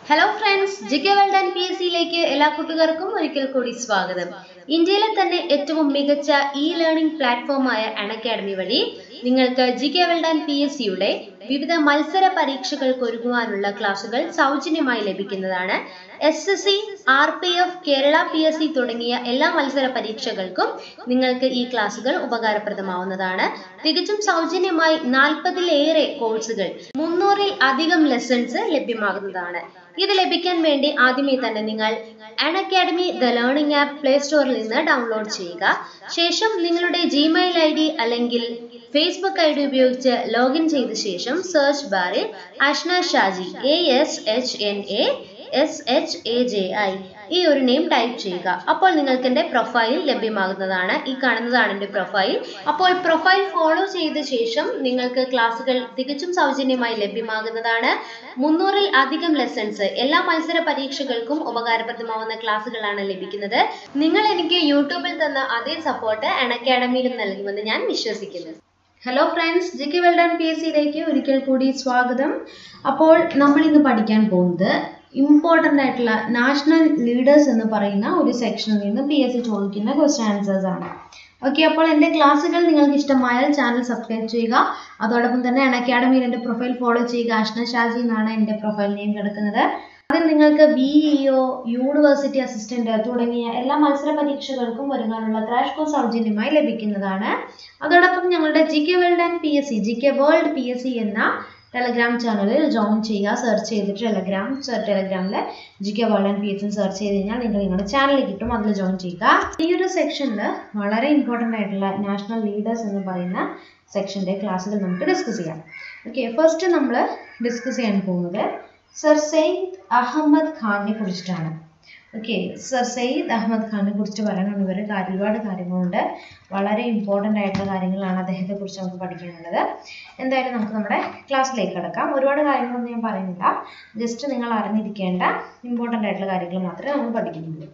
hello friends GK world and P S സിയിലേക്ക് എല്ലാ കൂട്ടുകാർക്കും ഒരിക്കൽ കൂടി സ്വാഗതം ഇന്ത്യയിലെ തന്നെ ഏറ്റവും മികച്ച ഇ ലേണിംഗ് പ്ലാറ്റ്ഫോമായ അൺ അക്കാഡമി വഴി നിങ്ങൾക്ക് GK world and P S സിയുടെ വിവിധ മത്സര പരീക്ഷകൾക്ക് ഒരുങ്ങുവാനുള്ള ക്ലാസുകൾ സൗജന്യമായി ലഭിക്കുന്നതാണ് S S C R P F Kerala P S C തുടങ്ങിയ എല്ലാ മത്സര പരീക്ഷകൾക്കും നിങ്ങൾക്ക് ഈ ക്ലാസുകൾ ഉപകാരപ്രദമാവുന്നതാണ് തികച്ചും സൗജന്യമായി നാൽപ്പതിലേറെ കോഴ്സുകൾ മുന്നൂറിൽ അധികം ലെസൺസ് ലഭ്യമാകുന്നതാണ് ഇത് ലഭിക്കാൻ വേണ്ടി ആദ്യമേ തന്നെ നിങ്ങൾ Unacademy the learning app play സ്റ്റോറിൽ നിന്ന് ഡൗൺലോഡ് ചെയ്യുക ശേഷം നിങ്ങളുടെ ജിമെയിൽ ഐ ഡി അല്ലെങ്കിൽ ഫേസ്ബുക്ക് ഐ ഡി ഉപയോഗിച്ച് ലോഗിൻ ചെയ്ത ശേഷം സെർച്ച് ബാറിൽ Ashna Shaji A S H N A S H A J I ഈ ഒരു നെയിം ടൈപ്പ് ചെയ്യുക അപ്പോൾ നിങ്ങൾക്ക് എൻ്റെ പ്രൊഫൈൽ ലഭ്യമാകുന്നതാണ് ഈ കാണുന്നതാണ് എൻ്റെ പ്രൊഫൈൽ അപ്പോൾ പ്രൊഫൈൽ ഫോളോ ചെയ്ത ശേഷം നിങ്ങൾക്ക് ക്ലാസ്സുകൾ തികച്ചും സൗജന്യമായി ലഭ്യമാകുന്നതാണ് മുന്നൂറിൽ അധികം ലെസൺസ് എല്ലാ മത്സര പരീക്ഷകൾക്കും ഉപകാരപ്രദമാവുന്ന ക്ലാസ്സുകളാണ് ലഭിക്കുന്നത് നിങ്ങൾ എനിക്ക് യൂട്യൂബിൽ തന്ന അതേ സപ്പോർട്ട് അൺ അക്കാഡമിയിലും നൽകുമെന്ന് ഞാൻ വിശ്വസിക്കുന്നു hello friends G K world and P S സിയിലേക്ക് ഒരിക്കൽ കൂടി സ്വാഗതം അപ്പോൾ നമ്മൾ ഇന്ന് പഠിക്കാൻ പോകുന്നത് ഇമ്പോർട്ടൻ്റ് ആയിട്ടുള്ള നാഷണൽ ലീഡേഴ്സ് എന്ന് പറയുന്ന ഒരു സെക്ഷനിൽ നിന്ന് പി എസ് സി ചോദിക്കുന്ന ക്വസ്റ്റ്യൻ ആൻസേഴ്സ് ആണ് ഓക്കെ അപ്പോൾ എൻ്റെ ക്ലാസ്സുകൾ നിങ്ങൾക്ക് ഇഷ്ടമായാൽ ചാനൽ സബ്സ്ക്രൈബ് ചെയ്യുക അതോടൊപ്പം തന്നെ അൺ അക്കാഡമിയിൽ എൻ്റെ പ്രൊഫൈൽ ഫോളോ ചെയ്യുക അഷ്ന ഷാജി എന്നാണ് എൻ്റെ പ്രൊഫൈൽ നെയിം കിടക്കുന്നത് അതിൽ നിങ്ങൾക്ക് ബി ഇഒ യൂണിവേഴ്സിറ്റി അസിസ്റ്റന്റ് തുടങ്ങിയ എല്ലാ മത്സര പരീക്ഷകൾക്കും ഒരുങ്ങാനുള്ള ക്രാഷ് കോഴ്സ് സൗജന്യമായി ലഭിക്കുന്നതാണ് അതോടൊപ്പം ഞങ്ങളുടെ G K world and P S C G K world P S C എന്ന ടെലഗ്രാം ചാനലിൽ ജോയിൻ ചെയ്യുക സെർച്ച് ചെയ്തിട്ട് ടെലഗ്രാം ടെലഗ്രാമിൽ G K world and P S search ചെയ്ത് കഴിഞ്ഞാൽ നിങ്ങൾ നിങ്ങളുടെ ചാനൽ കിട്ടും അതിൽ ജോയിൻ ചെയ്യുക ഈ ഒരു സെക്ഷനിൽ വളരെ ഇമ്പോർട്ടൻ്റ് ആയിട്ടുള്ള നാഷണൽ ലീഡേഴ്സ് എന്ന് പറയുന്ന സെക്ഷൻ്റെ ക്ലാസ്സുകൾ നമുക്ക് ഡിസ്കസ് ചെയ്യാം ഓക്കെ ഫസ്റ്റ് നമ്മൾ ഡിസ്കസ് ചെയ്യാൻ പോകുന്നത് സർ സെയ്ദ് അഹമ്മദ് ഖാനെ കുറിച്ചിട്ടാണ് ഓക്കെ സർ സെയ്ദ് അഹമ്മദ് ഖാനെ കുറിച്ച് പറയാനുള്ള ഇവർ ഒരുപാട് കാര്യങ്ങളുണ്ട് വളരെ ഇമ്പോർട്ടൻ്റ് ആയിട്ടുള്ള കാര്യങ്ങളാണ് അദ്ദേഹത്തെ കുറിച്ച് നമുക്ക് പഠിക്കാനുള്ളത് എന്തായാലും നമുക്ക് നമ്മുടെ ക്ലാസ്സിലേക്ക് കിടക്കാം ഒരുപാട് കാര്യങ്ങളൊന്നും ഞാൻ പറയുന്നില്ല ജസ്റ്റ് നിങ്ങൾ അറിഞ്ഞിരിക്കേണ്ട ഇമ്പോർട്ടൻ്റ് ആയിട്ടുള്ള കാര്യങ്ങൾ മാത്രമേ നമ്മൾ പഠിക്കുന്നുള്ളൂ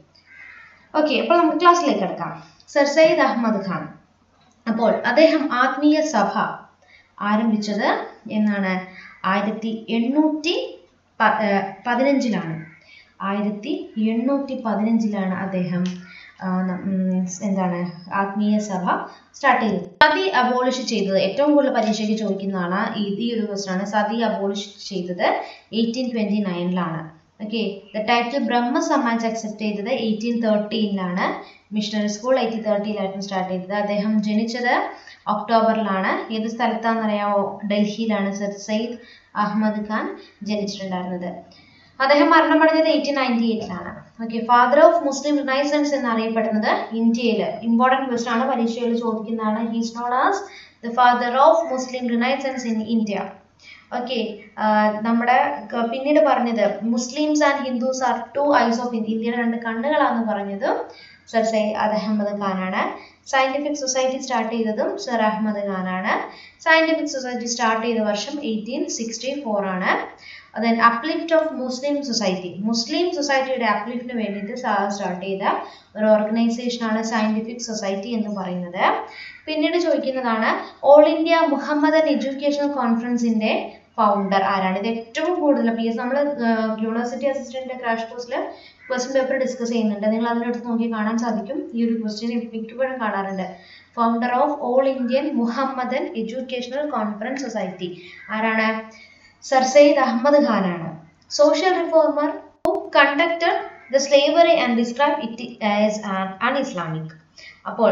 ഓക്കെ അപ്പോൾ നമുക്ക് ക്ലാസ്സിലേക്ക് കിടക്കാം സർ സെയ്ദ് അഹമ്മദ് ഖാൻ അപ്പോൾ അദ്ദേഹം ആത്മീയ സഭ ആരംഭിച്ചത് എന്നാണ് ആയിരത്തി എണ്ണൂറ്റി പതിനഞ്ചിലാണ് ആയിരത്തി എണ്ണൂറ്റി പതിനഞ്ചിലാണ് അദ്ദേഹം എന്താണ് ആത്മീയ സഭ സ്റ്റാർട്ട് ചെയ്തത് സതി അബോളിഷ് ചെയ്തത് ഏറ്റവും കൂടുതൽ പരീക്ഷയ്ക്ക് ചോദിക്കുന്നതാണ് ഈ ഒരു ക്വസ്റ്റൻ ആണ് സതി അബോളിഷ് ചെയ്തത് എയ്റ്റീൻ ട്വന്റി നയനിലാണ് okay the title Brahmo Samaj accept ചെയ്തത് എയ്റ്റീൻ തേർട്ടീനിലാണ് മിഷണറി സ്കൂൾ എയ്റ്റീൻ തേർട്ടിയിലായിരുന്നു സ്റ്റാർട്ട് ചെയ്തത് അദ്ദേഹം ജനിച്ചത് ഒക്ടോബറിലാണ് ഏത് സ്ഥലത്താണെന്നറിയാമോ ഡൽഹിയിലാണ് സർ സെയ്ദ് അഹമ്മദ് ഖാൻ ജനിച്ചിട്ടുണ്ടായിരുന്നത് അദ്ദേഹം മരണമടഞ്ഞത് എയ്റ്റീൻ നയൻറ്റി എയ്റ്റിലാണ് okay father of Muslim renaissance എന്നറിയപ്പെടുന്നത് ഇന്ത്യയിൽ ഇമ്പോർട്ടൻറ്റ് ക്വസ്റ്റൻ ആണ് പരീക്ഷയിൽ ചോദിക്കുന്നതാണ് he's known as the father of Muslim renaissance in India okay നമ്മുടെ പിന്നീട് പറഞ്ഞത് Muslims and Hindus R two eyes of India ഇന്ത്യയുടെ രണ്ട് കണ്ണുകളാണെന്ന് പറഞ്ഞത് സർ സയ്യദ് അഹമ്മദ് ഖാനാണ് സയന്റിഫിക് സൊസൈറ്റി സ്റ്റാർട്ട് ചെയ്തതും സർ അഹമ്മദ് ഖാനാണ് സയന്റിഫിക് സൊസൈറ്റി സ്റ്റാർട്ട് ചെയ്ത വർഷം എയ്റ്റീൻ സിക്സ്റ്റി ഫോർ ആണ് then uplift of Muslim society Muslim സൊസൈറ്റിയുടെ അപ്ലിഫ്റ്റിന് വേണ്ടിയിട്ട് സ്റ്റാർട്ട് ചെയ്ത ഒരു ഓർഗനൈസേഷനാണ് സയന്റിഫിക് സൊസൈറ്റി എന്ന് പറയുന്നത് പിന്നീട് ചോദിക്കുന്നതാണ് ഓൾ ഇന്ത്യ മുഹമ്മദൻ എഡ്യൂക്കേഷണൽ കോൺഫറൻസിന്റെ ഫൗണ്ടർ ആരാണ് ഇത് ഏറ്റവും കൂടുതൽ പി എസ് നമ്മൾ യൂണിവേഴ്സിറ്റി അസിസ്റ്റന്റ് ക്രാഷ് കോഴ്സിൽ ക്വസ്റ്റ്യൻ പേപ്പർ ഡിസ്കസ് ചെയ്യുന്നുണ്ട് നിങ്ങൾ അതിനടുത്ത് നോക്കി കാണാൻ സാധിക്കും ഈ ഒരു ക്വസ്റ്റ്യൻ മിക്കപ്പോഴും കാണാറുണ്ട് founder of all Indian Mohammedan educational conference society ആരാണ് സർ സെയ്ദ് അഹമ്മദ് ഖാനാണ് social reformer who conducted the slavery and describe it as an un Islamic അപ്പോൾ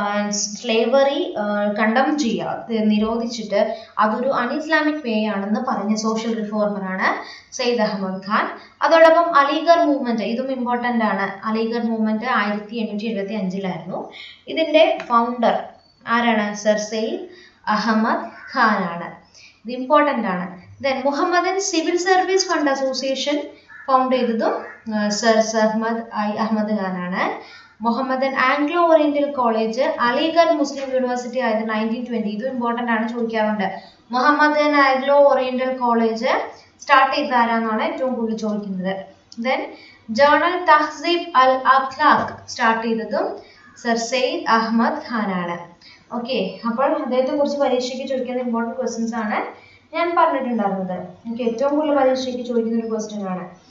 സ്ലേവറി കണ്ടം ചെയ്യുക നിരോധിച്ചിട്ട് അതൊരു അൺഇസ്ലാമിക് വേ ആണെന്ന് പറഞ്ഞ സോഷ്യൽ റിഫോർമറാണ് സെയ്ദ് അഹമ്മദ് ഖാൻ അതോടൊപ്പം അലിഗർ മൂവ്മെന്റ് ഇതും ഇമ്പോർട്ടൻ്റ് ആണ് അലിഗർ മൂവ്മെന്റ് ആയിരത്തി എണ്ണൂറ്റി എഴുപത്തി അഞ്ചിലായിരുന്നു ഇതിന്റെ ഫൗണ്ടർ ആരാണ് സർ സെയ്ദ് അഹമ്മദ് ഖാൻ ആണ് ഇത് ഇമ്പോർട്ടൻ്റ് ആണ് then Mohammedan civil service fund association found ചെയ്തതും സർ അഹമ്മദ് ഐ അഹമ്മദ് ഖാനാണ് Mohammedan Anglo Oriental College Aligarh Muslim University ആയത് നയൻറ്റീൻ ട്വന്റി ഇതും ഇമ്പോർട്ടൻ്റ് ആണ് ചോദിക്കാറുണ്ട് Mohammedan Anglo Oriental College start ചെയ്ത ആരാന്നാണ് ഏറ്റവും കൂടുതൽ ചോദിക്കുന്നത് then journal Tahzeeb al Akhlaq start ചെയ്തതും സർ സെയ്ദ് അഹമ്മദ് ഖാനാണ് ഓക്കെ അപ്പോൾ അദ്ദേഹത്തെ കുറിച്ച് പരീക്ഷയ്ക്ക് ചോദിക്കുന്ന ഇമ്പോർട്ടൻറ്റ് ക്വസ്റ്റ്യൻസ് ആണ് ഞാൻ പറഞ്ഞിട്ടുണ്ടായിരുന്നത് എനിക്ക് ഏറ്റവും കൂടുതൽ പരീക്ഷയ്ക്ക് ചോദിക്കുന്ന ഒരു ക്വസ്റ്റ്യൻ ആണ്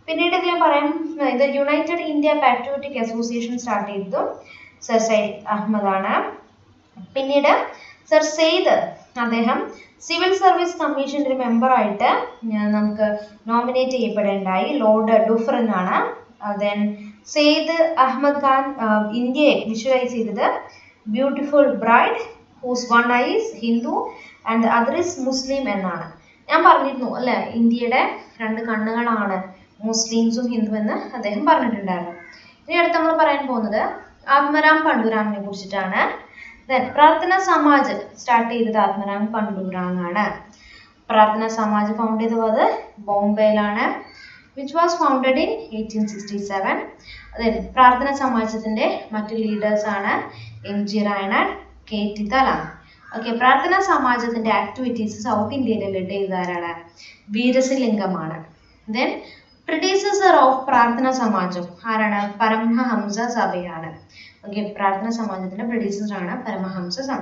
പിന്നീട് ഇതിൽ പറയാം ഇത് United India Patriotic Association start ചെയ്തതും സർ സയ്യിദ് അഹമ്മദാണ് പിന്നീട് സർ സെയ്ദ് അദ്ദേഹം സിവിൽ സർവീസ് കമ്മീഷൻ്റെ ഒരു മെമ്പറായിട്ട് നമുക്ക് നോമിനേറ്റ് ചെയ്യപ്പെടേണ്ടായി ലോർഡ് ഡുഫ്രൻ ആണ് ദെൻ സെയ്ദ് അഹമ്മദ് ഖാൻ ഇന്ത്യയെ വിഷ്വലൈസ് ചെയ്തത് beautiful bride whose one eyes Hindu and other is Muslim എന്നാണ് ഞാൻ പറഞ്ഞിരുന്നു അല്ലെ ഇന്ത്യയുടെ രണ്ട് കണ്ണുകളാണ് മുസ്ലിംസും ഹിന്ദു എന്ന് അദ്ദേഹം പറഞ്ഞിട്ടുണ്ടായിരുന്നു ഇനി അടുത്ത് നമ്മൾ പറയാൻ പോകുന്നത് ആത്മരാം പണ്ടുരാമിനെ കുറിച്ചിട്ടാണ് ദെൻ പ്രാർത്ഥന സമാജ് സ്റ്റാർട്ട് ചെയ്തത് ആത്മരാം പണ്ടുരാങ് ആണ് പ്രാർത്ഥന സമാജ് ഫൗണ്ട് ചെയ്തത് ബോംബെയിലാണ് which was founded in eighteen sixty seven അതായത് പ്രാർത്ഥന സമാജത്തിന്റെ മറ്റു ലീഡേഴ്സ് ആണ് M G Ranade K T Telang okay Prarthana സമാജത്തിന്റെ ആക്ടിവിറ്റീസ് സൗത്ത് ഇന്ത്യയിൽ ലീഡ് ചെയ്തവരാണ് വീരസിലിംഗമാണ് ദെൻ പ്രൊഡ്യൂസർ ഓഫ് പ്രാർത്ഥന സമാജം ആരാണ് പരമഹംസ സഭയാണ് ഓക്കെ പ്രാർത്ഥന സമാജത്തിന്റെ പ്രൊഡ്യൂസർ ആണ് പരമഹംസ സഭ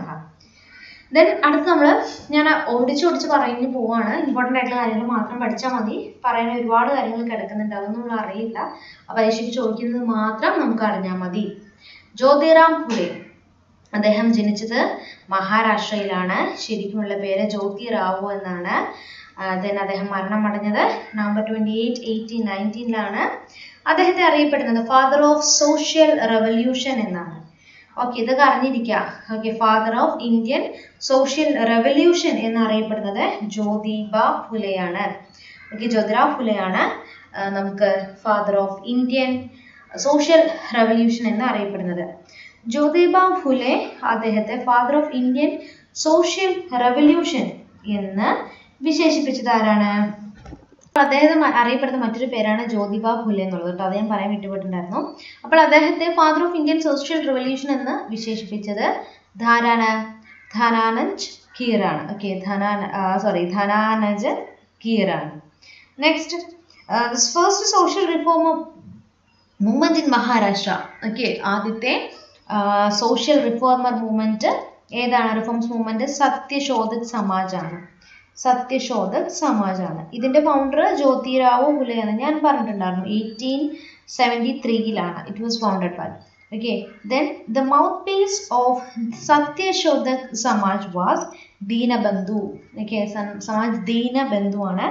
ദെൻ അടുത്ത് നമ്മൾ ഞാൻ ഓടിച്ച് ഓടിച്ച് പറഞ്ഞു പോവാണ് ഇമ്പോർട്ടൻ്റ് ആയിട്ടുള്ള കാര്യങ്ങൾ മാത്രം പഠിച്ചാൽ മതി പറയാൻ ഒരുപാട് കാര്യങ്ങൾ കിടക്കുന്നുണ്ട് അതൊന്നും നമ്മൾ അറിയില്ല ആ പരീക്ഷയ്ക്ക് ചോദിക്കുന്നത് മാത്രം നമുക്ക് അറിഞ്ഞാൽ മതി ജ്യോതിറാം ഫുലെ അദ്ദേഹം ജനിച്ചത് മഹാരാഷ്ട്രയിലാണ് ശരിക്കുമുള്ള പേര് ജ്യോതി റാവു എന്നാണ് ദെൻ അദ്ദേഹം മരണമടഞ്ഞത് നവംബർ ട്വൻറ്റി എയ്റ്റ് എയ്റ്റീൻ നയൻറ്റീനിലാണ് അദ്ദേഹത്തെ അറിയപ്പെടുന്നത് ഫാദർ ഓഫ് സോഷ്യൽ റെവല്യൂഷൻ എന്നാണ് ഓക്കെ ഇതൊക്കെ അറിഞ്ഞിരിക്കുക okay father of Indian social revolution എന്നറിയപ്പെടുന്നത് ജ്യോതിബ ഫുലെയാണ് ഓക്കെ ജ്യോതിറാവ് ഫുലെയാണ് നമുക്ക് father of Indian social revolution എന്ന് അറിയപ്പെടുന്നത് ജ്യോതിബ ഫുലെ അദ്ദേഹത്തെ father of Indian social revolution എന്ന് വിശേഷിപ്പിച്ചത് ആരാണ് അദ്ദേഹം അറിയപ്പെടുന്ന മറ്റൊരു പേരാണ് ജ്യോതിബ ഫുലെ എന്നുള്ളത് കേട്ടോ അത് ഞാൻ പറയാൻ വിട്ടുപോയിട്ടുണ്ടായിരുന്നു അപ്പോൾ അദ്ദേഹത്തെ father of Indian social revolution എന്ന് വിശേഷിപ്പിച്ചത് ധാരാണ് ധനാനജ് കീറാണ് ഓക്കെ ധനാ സോറി ധനാനജ് കീറാണ് next first social reform movement in Maharashtra okay ആദ്യത്തെ സോഷ്യൽ റിഫോർമർ മൂവ്മെന്റ് ഏതാണ് റിഫോംസ് മൂവ്മെന്റ് സത്യശോധക് സമാജാണ് സത്യശോധക് സമാജാണ് ഇതിന്റെ ഫൗണ്ടർ ജ്യോതിറാവു ഫുലെയാണ് ഞാൻ പറഞ്ഞിട്ടുണ്ടായിരുന്നു എയ്റ്റീൻ സെവൻറ്റി ത്രീയിലാണ് it was founded by okay then the mouthpiece of Satyashodhak Samaj was Dinabandhu okay Samaj Dinabandhu ആണ്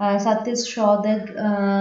സത്യശോധക്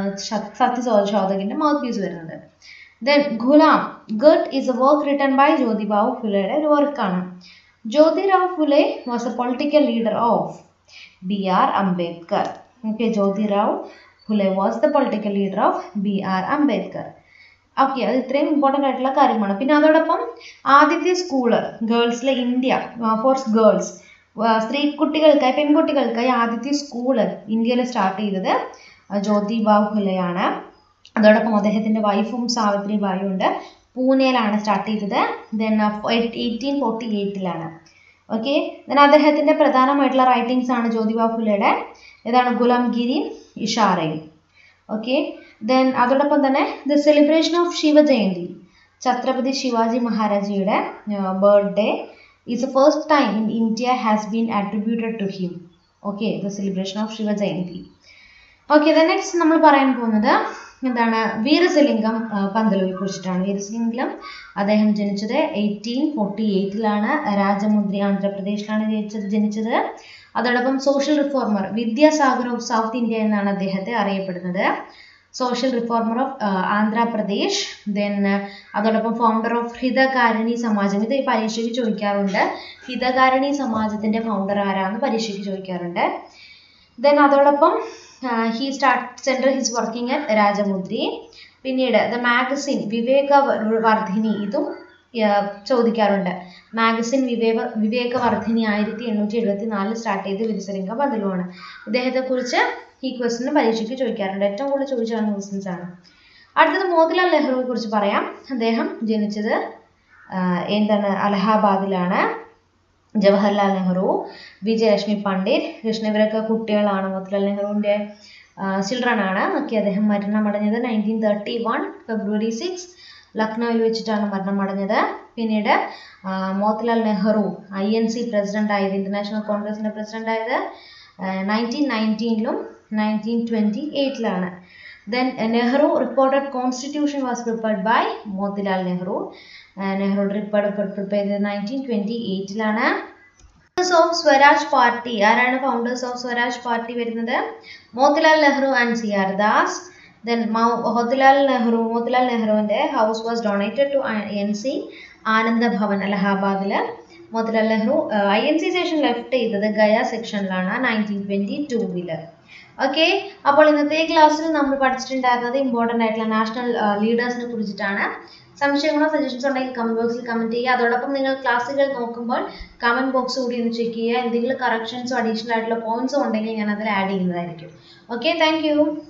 സത്യശോധകിന്റെ മൗത്ത് പീസ് വരുന്നത് ദെൻ ഗുലാം ഗട്ട് is a work written by ജ്യോതിബാവു ഫുലെയുടെ ഒരു വർക്കാണ് Jyotirao Phule was a political leader of B R Ambedkar okay Jyotirao Phule was the political leader of B R Ambedkar okay അത് ഇത്രയും ഇമ്പോർട്ടൻ്റ് ആയിട്ടുള്ള കാര്യമാണ് പിന്നെ അതോടൊപ്പം ആദ്യത്തെ സ്കൂള് ഗേൾസിലെ ഇന്ത്യ ഫോർ ഗേൾസ് സ്ത്രീ കുട്ടികൾക്കായി പെൺകുട്ടികൾക്കായി ആദ്യത്തെ സ്കൂള് ഇന്ത്യയിൽ സ്റ്റാർട്ട് ചെയ്തത് ജ്യോതിബാവ് ഫുലെയാണ് അതോടൊപ്പം അദ്ദേഹത്തിൻ്റെ വൈഫും സാവിത്രി ബായി ഉണ്ട് പൂനെയിലാണ് സ്റ്റാർട്ട് ചെയ്തത് ദെൻ എയ്റ്റീൻ ഫോർട്ടി എയ്റ്റിലാണ് ഓക്കെ ദെൻ അദ്ദേഹത്തിൻ്റെ പ്രധാനമായിട്ടുള്ള റൈറ്റിംഗ്സ് ആണ് ജ്യോതിബാ ഫുലെയുടെ ഏതാണ് ഗുലാംഗിരി ഇഷാറയും ഓക്കെ ദെൻ അതോടൊപ്പം തന്നെ the celebration of Shivajayanti Chhatrapati Shivaji മഹാരാജിയുടെ birthday is the first time in India has been attributed to him okay the celebration of Shivajayanti okay the next നമ്മൾ പറയാൻ പോകുന്നത് എന്താണ് വീരസലിംഗം പന്തലുവിനെ കുറിച്ചിട്ടാണ് വീരസലിംഗം അദ്ദേഹം ജനിച്ചത് എയ്റ്റീൻ ഫോർട്ടി എയ്റ്റിലാണ് രാജമുദ്രി ആന്ധ്രാപ്രദേശിലാണ് ജനിച്ചത് ജനിച്ചത് അതോടൊപ്പം social reformer Vidyasagar of south India എന്നാണ് അദ്ദേഹത്തെ അറിയപ്പെടുന്നത് social reformer of Andhra Pradesh then അതോടൊപ്പം ഫൗണ്ടർ ഓഫ് ഹിതകാരിണി സമാജം ഇത് പരീക്ഷയ്ക്ക് ചോദിക്കാറുണ്ട് ഹിതകാരിണി സമാജത്തിന്റെ ഫൗണ്ടർ ആരാന്ന് പരീക്ഷയ്ക്ക് ചോദിക്കാറുണ്ട് ദെൻ അതോടൊപ്പം he start centre his working at Rajahmundry പിന്നീട് ദ മാഗസിൻ വിവേക വർദ്ധിനി ഇതും ചോദിക്കാറുണ്ട് മാഗസിൻ വിവേക വിവേകവർദ്ധിനി ആയിരത്തി എണ്ണൂറ്റി എഴുപത്തി നാലിൽ സ്റ്റാർട്ട് ചെയ്ത് വിരസലിംഗ ബദലുവാണ് ഇദ്ദേഹത്തെക്കുറിച്ച് ഈ ക്വസ്റ്റിന് പരീക്ഷയ്ക്ക് ചോദിക്കാറുണ്ട് ഏറ്റവും കൂടുതൽ ചോദിച്ചാണ് ക്വസ്റ്റ്യൻസ് ആണ് അടുത്തത് മോത്തിലാൽ നെഹ്റുവിനെ കുറിച്ച് പറയാം അദ്ദേഹം ജനിച്ചത് എന്താണ് അലഹാബാദിലാണ് ജവഹർലാൽ നെഹ്റു വിജയലക്ഷ്മി പണ്ഡിറ്റ് കൃഷ്ണ ഇവരൊക്കെ കുട്ടികളാണ് മോത്തിലാൽ നെഹ്റുവിൻ്റെ ചിൽഡ്രൻ ആണ് ഓക്കെ അദ്ദേഹം മരണമടഞ്ഞത് nineteen thirty one February six ലക്നൌവിൽ വെച്ചിട്ടാണ് മരണമടഞ്ഞത് പിന്നീട് Motilal Nehru I N C president ആയത് ഇന്റർനാഷണൽ കോൺഗ്രസിന്റെ പ്രസിഡന്റ് ആയത് നയൻറ്റീൻ നയൻറ്റീനിലും നയൻറ്റീൻ ട്വൻറ്റി എയ്റ്റിലാണ് then Nehru reported constitution was prepared by Motilal Nehru Nehru report prepare ചെയ്തത് നയൻറ്റീൻ ട്വൻറ്റി എയ്റ്റിലാണ് ഓഫ് സ്വരാജ് പാർട്ടി ആരാണ് ഫൗണ്ടേഴ്സ് ഓഫ് സ്വരാജ് പാർട്ടി വരുന്നത് Motilal Nehru and C R Das then Motilal Nehru Motilal നെഹ്റുവിൻ്റെ house was donated to N C Ananda Bhavan അലഹാബാദിൽ Motilal Nehru I N C session left ചെയ്തത് ഗയ സെക്ഷനിലാണ് nineteen twenty ടൂവിൽ okay അപ്പോൾ ഇന്നത്തെ ക്ലാസ്സിൽ നമ്മൾ പഠിച്ചിട്ടുണ്ടായിരുന്നത് ഇമ്പോർട്ടൻ്റ് ആയിട്ടുള്ള നാഷണൽ ലീഡേഴ്സിനെ കുറിച്ചിട്ടാണ് സംശയങ്ങളോ സജഷൻസ് ഉണ്ടെങ്കിൽ കമൻറ്റ് ബോക്സിൽ കമൻറ്റ് ചെയ്യുക അതോടൊപ്പം നിങ്ങൾ ക്ലാസ്സുകൾ നോക്കുമ്പോൾ കമൻറ്റ് ബോക്സ് കൂടി ഒന്ന് ചെക്ക് ചെയ്യുക എന്തെങ്കിലും കറക്ഷൻസോ അഡീഷണൽ ആയിട്ടുള്ള പോയിന്റ്സോ ഉണ്ടെങ്കിൽ ഞാൻ അതിൽ ആഡ് ചെയ്യുന്നതായിരിക്കും ഓക്കെ താങ്ക്